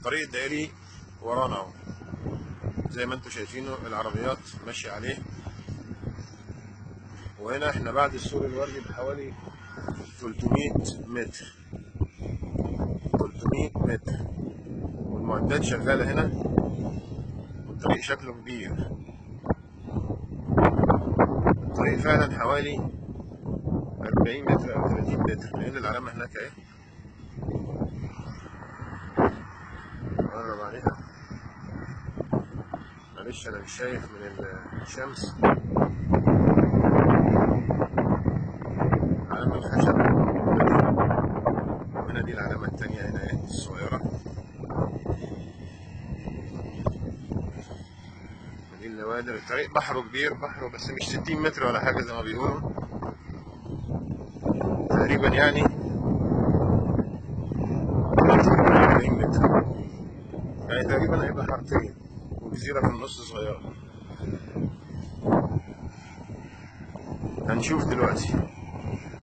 الطريق الدائري ورانا اهو زي ما انتم شايفينه العربيات ماشيه عليه وهنا احنا بعد السور الوردي بحوالي 300 متر 300 متر والمعدات شغاله هنا والطريق شكله كبير الطريق فعلا حوالي 40 متر او 30 متر لان العلامه هناك اهي قرب عليها معلش انا مش شايف من الشمس علامة الخشب وهنا دي العلامة التانية هنا اهي الصغيرة دي النوادر الطريق بحره كبير بحره بس مش 60 متر ولا حاجة زي ما بيقولوا تقريبا يعني 40 متر يعني تقريبا هيبقى حارتين وجزيرة في النص صغيرة هنشوف دلوقتي